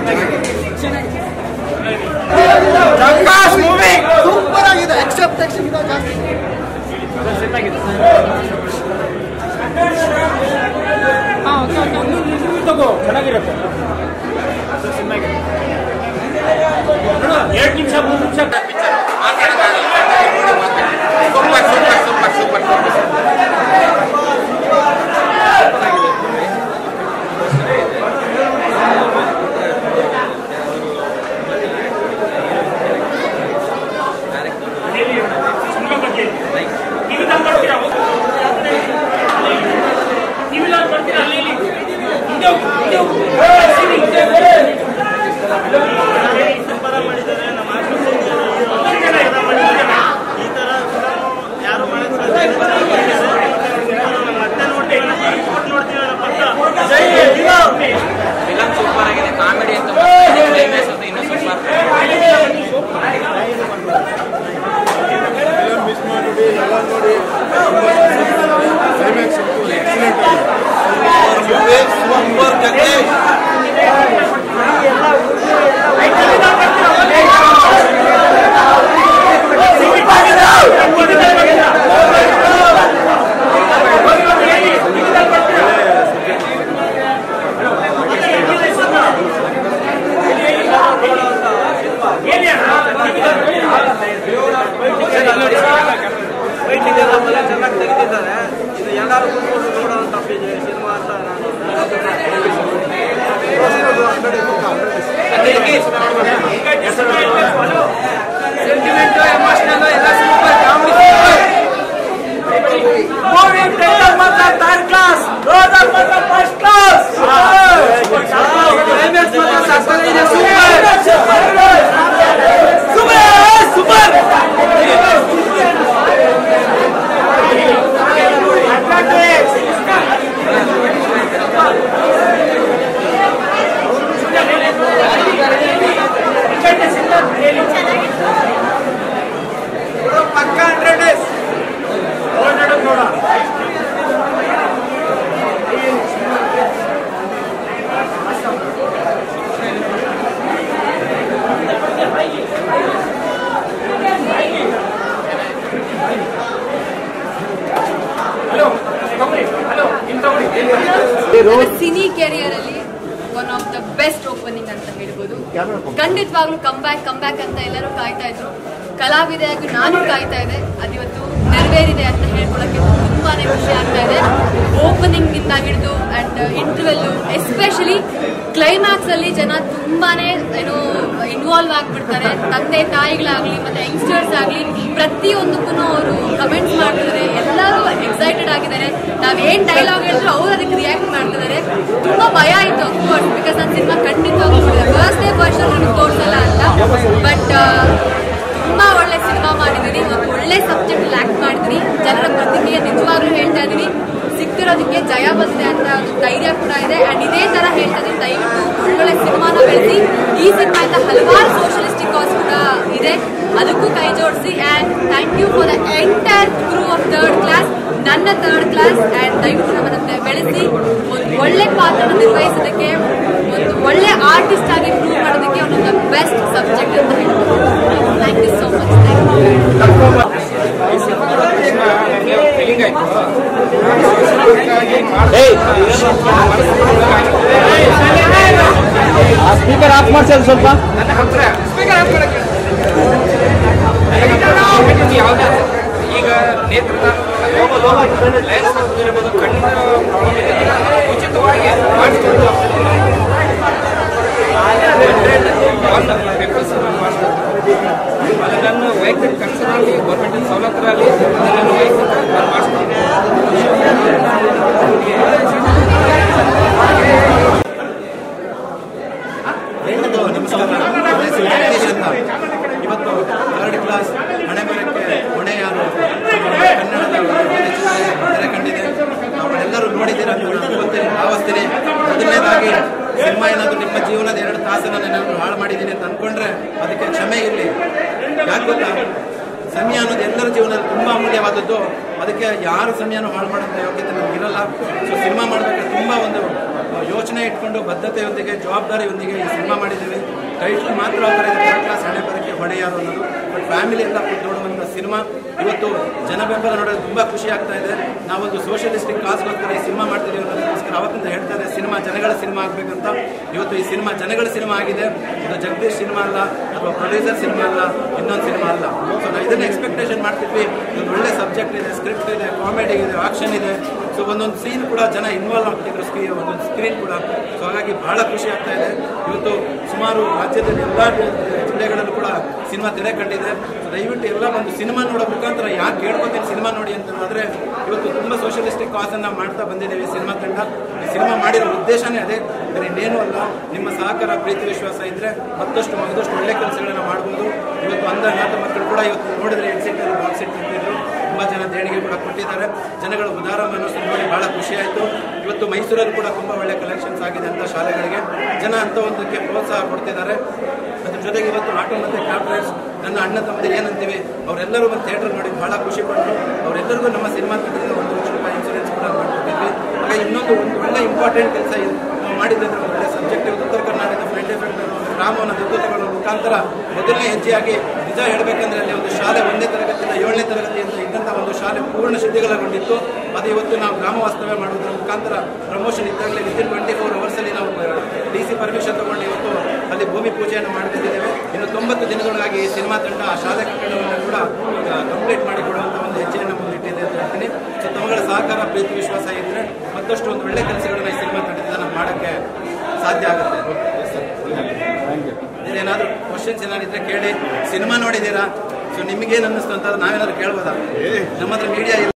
Super ಆಗಿದೆ accept ಜಾಸ್ತಿ ತಗೋ ಚೆನ್ನಾಗಿರುತ್ತೆ ಎರಡು ನಿಮಿಷ ಮೂರು ನಿಮಿಷ super super super super super cinema ಬಗ್ಗೆ ನೀವು ನಾನು ಬರ್ತೀರಾ ನೀವು ನಾನು ಬರ್ತೀರಾ ಅಲ್ಲಿ ಇಲ್ಲಿ ಹಿಂದೆ ಹೋಗು, ಹಿಂದೆ ಹೋಗು. ಸೀನಿ, ಹಿಂದೆ ಹೋಗು. ಈ ತರ ಯಾರು ಮಾಡಕ್ ಸಾಧ್ಯ ಇಲ್ಲ. ಮತ್ತೆ ನೋಡ್ತೀವಿ ನೋಡ್ತೀವಿ ಜೈ ಫಿಲಮ್ ಸೂಪರ್ ಆಗಿದೆ ಕಾಮಿಡಿ ಅಂತ ಕ್ಲೈಮ್ಯಾಕ್ಸ್ ಅಂತ ಇನ್ನೂ ಸೂಪರ್ ವೈಟಿಂಗ್ ಎಲ್ಲ ಬಹಳ ಚೆನ್ನಾಗಿ ತೆಗೆದಿದ್ದಾರೆ ಇದು ಎಲ್ಲರೂ ಕೂತ್ಕೊಂಡು ನೋಡುವಂತ ಸಿನಿಮಾ ಅಂತ ನಾನು ಸೆಂಟಿಮೆಂಟ್ ಎಮೋಷನಲ್ ಎಲ್ಲ ಸೂಪರ್ ಕಾಮಿಡಿ ಮೂವಿ ಟೈಟಲ್ ಮಾತ್ರ ಥರ್ಡ್ ಕ್ಲಾಸ್ ರೋಡರ್ ಮಾತ್ರ ಫಸ್ಟ್ ಕ್ಲಾಸ್ ಕ್ಲೈಮ್ಯಾಕ್ಸ್ ಮಾತ್ರ ಸಕ್ಕತ್ತಾಗಿದೆ ಸೂಪರ್ ಸೂಪರ್ ಸೂಪರ್ ಪಕ್ಕ ಹಂಡ್ರೆಡ್ ಡೇಸ್ ಸಿನಿ ಕೆರಿಯರ್ ಅಲ್ಲಿ one of the best opening ಅಂತ ಹೇಳ್ಬೋದು ಖಂಡಿತವಾಗ್ಲೂ ಕಮ್ ಬ್ಯಾಕ್ ಕಮ್ ಬ್ಯಾಕ್ ಅಂತ ಎಲ್ಲರೂ ಕಾಯ್ತಾ ಇದ್ರು ಕಲಾವಿದೆಯಾಗಿ ನಾನು ಕಾಯ್ತಾ ಇದ್ದೆ ಅದಿವತ್ತು ನೆರವೇರಿದೆ ಅಂತ ಹೇಳ್ಕೊಳಕ್ಕೆ ತುಂಬಾನೇ ಖುಷಿ ಆಗ್ತಾ ಇದೆ ಓಪನಿಂಗ್ ಇಂದ ಹಿಡಿದು ಅಂಡ್ ಇಂಟರ್ವೆಲ್ ಎಸ್ಪೆಷಲಿ ಕ್ಲೈಮ್ಯಾಕ್ಸ್ ಅಲ್ಲಿ ಜನ ತುಂಬಾನೇ ಏನು ಇನ್ವಾಲ್ವ್ ಆಗ್ಬಿಡ್ತಾರೆ ತಂದೆ ತಾಯಿಗಳಾಗ್ಲಿ ಮತ್ತೆ ಯಂಗ್ಸ್ಟರ್ಸ್ ಆಗ್ಲಿ ಪ್ರತಿಯೊಂದಕ್ಕೂ ಅವರು ಕಮೆಂಟ್ಸ್ ಮಾಡ್ತಿದ್ದಾರೆ ಎಲ್ಲರೂ ಎಕ್ಸೈಟೆಡ್ ಆಗಿದ್ದಾರೆ ನಾವೇನ್ ಡೈಲಾಗ್ ಹೇಳಿದ್ರು ಅವ್ರು ಅದಕ್ಕೆ ರಿಯಾಕ್ಟ್ ಮಾಡ್ತಿದ್ದಾರೆ ತುಂಬಾ ಭಯ ಆಯ್ತು ಅಫ್ಕೋರ್ಸ್ ಬಿಕಾಸ್ ನಾನು ಸಿನಿಮಾ ಖಂಡಿತವಾಗ್ಲೂ ನೋಡಿದೆ ಫಸ್ಟ್ ಡೇ ಫಸ್ಟ್ ನಿಮ್ಗೆ ತೋರಿಸಲ್ಲ ಅಂತ ಬಟ್ ತುಂಬಾ ಒಳ್ಳೆ ಸಿನಿಮಾ ಮಾಡಿದ್ದೀನಿ ಒಂದು ಒಳ್ಳೆ ಸಬ್ಜೆಕ್ಟ್ ಆಕ್ಟ್ ಮಾಡಿದ್ದೀನಿ ಜನರ ಪ್ರತಿಕ್ರಿಯೆ ನಿಜವಾಗ್ಲೂ ಹೇಳ್ತಾ ಇದ್ದೀನಿ ಸಿಕ್ತಿರೋದಕ್ಕೆ ಜಯ ಬಂದಿದೆ ಅಂತ ಒಂದು ಧೈರ್ಯ ಕೂಡ ಇದೆ ಅಂಡ್ ಇದೇ ತರ ಹೇಳ್ತಾ ಇದ್ದೀನಿ ದಯವಿಟ್ಟು ಒಳ್ಳೊಳ್ಳೆ ಸಿನಿಮಾನ ಬೆಳೆಸಿ ಈ ಸಿನಿಮಾಯಿಂದ ಹಲವಾರು ಸೋಷಲಿಸ್ಟಿಕ್ ಕಾಸ್ ಕೂಡ ಇದೆ ಅದಕ್ಕೂ ಕೈ ಜೋಡಿಸಿ and thank you for the entire crew of third class ನನ್ನ ಥರ್ಡ್ ಕ್ಲಾಸ್ ಅಂಡ್ ದಯವಿಟ್ಟು ನಮ್ಮನ್ನ ಬೆಳೆಸಿ ಒಂದು ಒಳ್ಳೆ ಪಾತ್ರನ ನಿರ್ವಹಿಸೋದಕ್ಕೆ ಒಂದು ಒಳ್ಳೆ ಆರ್ಟಿಸ್ಟ್ ಆಗಿ ಪ್ರೂವ್ ಮಾಡೋದಕ್ಕೆ ಒಂದು ಬೆಸ್ಟ್ ಸಬ್ಜೆಕ್ಟ್ ಅಂತ ಹೇಳ್ಬೋದು thank you so much thank you feeling ಆಯ್ತು ಸ್ಪೀಕರ್ ಆಫ್ ಮಾಡ್ಸೋದು ಸ್ವಲ್ಪ ನನ್ನ ಹತ್ರ ಸ್ಪೀಕರ್ ಆಫ್ ಮಾಡಕ್ಕೆ ಯಾವುದೇ ಈಗ ನೇತ್ರದ ಲೆನ್ಸ್ ಇರ್ಬೋದು ಕಣ್ಣಿನ ಪ್ರಾಬ್ಲಮ್ ಇದೆ ಉಚಿತವಾಗಿ ಮಾಡಿಸ್ಕೊಂಡು ಒನ್ ಪೇಪರ್ಸ್ ಮಾಡಿಸ್ತಾರೆ ಅದು ನನ್ನ ವೈಯಕ್ತಿಕ ಕನಸಲ್ಲಿ ಗೌರ್ಮೆಂಟಿನ ಸವಲತ್ತರಲ್ಲಿ ನನ್ನ ವೈಯಕ್ತಿಕ ನಾನು ಮಾಡಿಸ್ತೀನಿ ಎಲ್ಲರಿಗೂ ನಮಸ್ಕಾರ ನನ್ನ ಹೆಸರು ವೆಂಕಟೇಶ್ ಅಂತ ಇವತ್ತು ಥರ್ಡ್ ಕ್ಲಾಸ್ ಹಣೆ ಬರಕ್ಕೆ ಹೊಣೆ ಯಾರು ಕನ್ನಡದ ತೆರೆ ಕಂಡಿದೆ ನಾವೆಲ್ಲರೂ ನೋಡಿದ್ದೀರಾ ನೀವು ನಾನು ಗೊತ್ತಿಲ್ಲ ಭಾವಿಸ್ತೀನಿ ಮೊದಲನೇದಾಗಿ ಸಿನಿಮಾ ಏನಾದರೂ ನಿಮ್ಮ ಜೀವನದ ಎರಡು ತಾಸನ್ನು ನಾನು ಹಾಳು ಮಾಡಿದ್ದೀನಿ ಅಂತ ಅನ್ಕೊಂಡ್ರೆ ಅದಕ್ಕೆ ಕ್ಷಮೆ ಇರಲಿ ಯಾಕೆ ಗೊತ್ತಾ ಸಮಯ ಅನ್ನೋದು ಎಲ್ಲರ ಜೀವನದಲ್ಲಿ ತುಂಬ ಅಮೂಲ್ಯವಾದದ್ದು ಅದಕ್ಕೆ ಯಾರು ಸಮಯನೂ ಹಾಳು ಮಾಡೋಂಥ ಯೋಗ್ಯತೆ ನಮಗಿರಲ್ಲ ಸೊ ಸಿನಿಮಾ ಮಾಡಬೇಕಾದ್ರೆ ತುಂಬ ಒಂದು ಆ, ಯೋಚನೆ ಇಟ್ಕೊಂಡು ಬದ್ಧತೆಯೊಂದಿಗೆ ಜವಾಬ್ದಾರಿಯೊಂದಿಗೆ ಈ ಸಿನಿಮಾ ಮಾಡಿದ್ದೀವಿ ಟೈಟ್ಲ್ ಮಾತ್ರ ಆ ಥರ ಇದೆ ಥರ್ಡ್ ಕ್ಲಾಸ್ ಹಣೆ ಬರೋಕ್ಕೆ ಹೊಣೆ ಯಾರು ಅನ್ನೋದು ಬಟ್ ಫ್ಯಾಮಿಲಿ ಎಲ್ಲ ಕೂತು ನೋಡುವಂಥ ಸಿನಿಮಾ ಇವತ್ತು ಜನ ಬೆಂಬಲ ನೋಡೋದು ತುಂಬ ಖುಷಿ ಆಗ್ತಾ ಇದೆ ನಾವೊಂದು ಸೋಷಿಯಲಿಸ್ಟಿಕ್ ಕಾಸ್ಗೋಸ್ಕರ ಈ ಸಿನಿಮಾ ಮಾಡ್ತಿದ್ದೀವಿ ಅನ್ನೋದಕ್ಕೋಸ್ಕರ ಅವತ್ತಿಂದ ಹೇಳ್ತಾ ಇದೆ ಸಿನಿಮಾ ಜನಗಳ ಸಿನಿಮಾ ಆಗಬೇಕಂತ ಇವತ್ತು ಈ ಸಿನಿಮಾ ಜನಗಳ ಸಿನಿಮಾ ಆಗಿದೆ ಇದು ಜಗದೀಶ್ ಸಿನಿಮಾ ಅಲ್ಲ ಅಥವಾ ಪ್ರೊಡ್ಯೂಸರ್ ಸಿನಿಮಾ ಅಲ್ಲ ಇನ್ನೊಂದು ಸಿನಿಮಾ ಅಲ್ಲ ಸೊ ನಾವು ಇದನ್ನ ಎಕ್ಸ್ಪೆಕ್ಟೇಷನ್ ಮಾಡ್ತಿದ್ವಿ ಒಂದು ಒಳ್ಳೆ ಸಬ್ಜೆಕ್ಟ್ ಇದೆ ಸ್ಕ್ರಿಪ್ಟ್ ಇದೆ ಕಾಮಿಡಿ ಇದೆ ಆಕ್ಷನ್ ಇದೆ ಸೊ ಒಂದೊಂದು ಸೀನ್ ಕೂಡ ಜನ ಇನ್ವಾಲ್ವ್ ಆಗ್ತಿದ್ರು ಸ್ಕ್ರೀನ್ ಒಂದೊಂದು ಸ್ಕ್ರೀನ್ ಕೂಡ ಸೊ ಹಾಗಾಗಿ ಬಹಳ ಖುಷಿ ಆಗ್ತಾ ಇದೆ ಇವತ್ತು ಸುಮಾರು ರಾಜ್ಯದಲ್ಲಿ ಎಲ್ಲ ಜಿಲ್ಲೆಗಳಲ್ಲೂ ಕೂಡ ಸಿನಿಮಾ ತೆರೆ ಕಂಡಿದೆ ಸೊ ದಯವಿಟ್ಟು ಎಲ್ಲ ಒಂದು ಸಿನಿಮಾ ನೋಡೋ ಮುಖಾಂತರ ಯಾಕೆ ಕೇಳ್ಕೊತೀನಿ ಸಿನಿಮಾ ನೋಡಿ ಅಂತಂದ್ರೆ ಇವತ್ತು ತುಂಬ ಸೋಷಿಯಲಿಸ್ಟಿಕ್ ಕಾಸ್ ಅನ್ನ ಮಾಡ್ತಾ ಬಂದಿದ್ದೇವೆ ಸಿನಿಮಾ ತಂಡ ಈ ಸಿನಿಮಾ ಮಾಡಿರೋ ಉದ್ದೇಶನೇ ಅದೇ ಬೇರೆ ಇನ್ನೇನು ಅಲ್ಲ ನಿಮ್ಮ ಸಹಕಾರ ಪ್ರೀತಿ ವಿಶ್ವಾಸ ಇದ್ರೆ ಮತ್ತಷ್ಟು ಮಗದಷ್ಟು ಒಳ್ಳೆ ಕೆಲಸಗಳನ್ನ ಮಾಡ್ಬೋದು ಇವತ್ತು ಅಂಧ ನಾಥ ಮಕ್ಕಳು ಕೂಡ ಇವತ್ತು ನೋಡಿದ್ರೆ ಎಕ್ಸಿಟ್ ಬಾಕ್ಸ್ ಸೀಟ್ ನಿಂತಿದ್ರು ತುಂಬಾ ಜನ ದೇಣಿಗೆ ಕೂಡ ಕೊಟ್ಟಿದ್ದಾರೆ ಜನಗಳು ಉದಾರ ಮನಸ್ಸು ನೋಡಿ ಬಹಳ ಖುಷಿ ಆಯಿತು ಇವತ್ತು ಮೈಸೂರಲ್ಲಿ ಕೂಡ ತುಂಬಾ ಒಳ್ಳೆ ಕಲೆಕ್ಷನ್ಸ್ ಆಗಿದೆ ಅಂತ ಶಾಲೆಗಳಿಗೆ ಜನ ಅಂತ ಒಂದಕ್ಕೆ ಪ್ರೋತ್ಸಾಹ ಕೊಡ್ತಿದ್ದಾರೆ ಅದ್ರ ಜೊತೆಗೆ ಇವತ್ತು ಆಟೋ ಮತ್ತೆ ಕ್ಯಾಬ್ ಡ್ರೈವರ್ಸ್ ನನ್ನ ಅಣ್ಣ ತಮ್ಮದಿರು ಏನಂತೀವಿ ಅವರೆಲ್ಲರೂ ಒಂದು ಥಿಯೇಟರ್ ನೋಡಿ ಬಹಳ ಖುಷಿ ಪಟ್ಟರು ಅವರೆಲ್ಲರಿಗೂ ನಮ್ಮ ಸಿನಿಮಾ ತಂಡದಿಂದ ಒಂದು ಲಕ್ಷ ರೂಪಾಯಿ ಇನ್ಸೂರೆನ್ಸ್ ಕೂಡ ಮಾಡ್ಕೊಟ್ಟಿದ್ವಿ ಹಾಗೆ ಇನ್ನೊಂದು ಒಂದು ಒಳ್ಳೆ ಇಂಪಾರ್ಟೆಂಟ್ ಕೆಲಸ ನಾವು ಮಾಡಿದ್ರೆ ಒಂದು ಒಳ್ಳೆ ಸಬ್ಜೆಕ್ಟ್ ಉತ್ತರ ಕರ್ನಾಟಕದ ಫ್ರೆಂಡ್ ಎಫೆಕ್ಟ್ ಗ್ರಾಮವನ್ನು ದತ್ತು ತಗೊಳ್ಳೋ ಮುಖಾಂತರ ಮೊದಲನೇ ಹೆಜ್ಜೆಯಾಗಿ ನಿಜ ಹೇಳಬೇಕಂದ್ರೆ ಅಲ್ಲಿ ಒಂದು ಶಾಲೆ ಒಂದನೇ ತರಗತಿಯಿಂದ ಏಳನೇ ತರಗತಿಯಿಂದ ಇದ್ದಂಥ ಒಂದು ಶಾಲೆ ಪೂರ್ಣ ಶಿಥಿಲಗೊಂಡಿತ್ತು ಅದು ಇವತ್ತು ನಾವು ಗ್ರಾಮ ವಾಸ್ತವ್ಯ ಮಾಡೋದ್ರ ಮುಖಾಂತರ ಪ್ರಮೋಷನ್ ಇದ್ದಾಗಲೇ ವಿತಿನ್ ಟ್ವೆಂಟಿ ಫೋರ್ ಅವರ್ಸಲ್ಲಿ ನಾವು ಡಿ ಸಿ ಪರ್ಮಿಷನ್ ತಗೊಂಡು ಇವತ್ತು ಅಲ್ಲಿ ಭೂಮಿ ಪೂಜೆಯನ್ನು ಮಾಡ್ತಿದ್ದೇವೆ ಇನ್ನು ತೊಂಬತ್ತು ದಿನಗಳಿಗಾಗಿ ಈ ಸಿನಿಮಾ ತಂಡ ಆ ಶಾಲೆ ಕಟ್ಟಡವನ್ನು ಕೂಡ ಕಂಪ್ಲೀಟ್ ಮಾಡಿಕೊಡುವಂಥ ಒಂದು ಹೆಜ್ಜೆಯನ್ನು ಮುಂದಿಟ್ಟಿದೆ ಅಂತ ಹೇಳ್ತೀನಿ ಸೊ ತಮ್ಮಗಳ ಸಹಕಾರ ಪ್ರೀತಿ ವಿಶ್ವಾಸ ಇದ್ದರೆ ಮತ್ತಷ್ಟು ಒಂದು ಒಳ್ಳೆ ಕೆಲಸಗಳನ್ನ ಈ ಸಿನಿಮಾ ತಂಡದಿಂದ ನಾವು ಮಾಡೋಕ್ಕೆ ಸಾಧ್ಯ ಆಗುತ್ತೆ ಇದೇನಾದರೂ ಕ್ವಶನ್ಸ್ ಏನಾದಿದ್ರೆ ಕೇಳಿ ಸಿನಿಮಾ ನೋಡಿದ್ದೀರಾ ಸೊ ನಿಮಗೇನು ಅನ್ನಿಸ್ತು ಅಂತ ನಾವೇನಾದ್ರು ಕೇಳ್ಬೋದಾ ನಮ್ಮ ಹತ್ರ ಮೀಡಿಯಾ ಇಲ್ಲ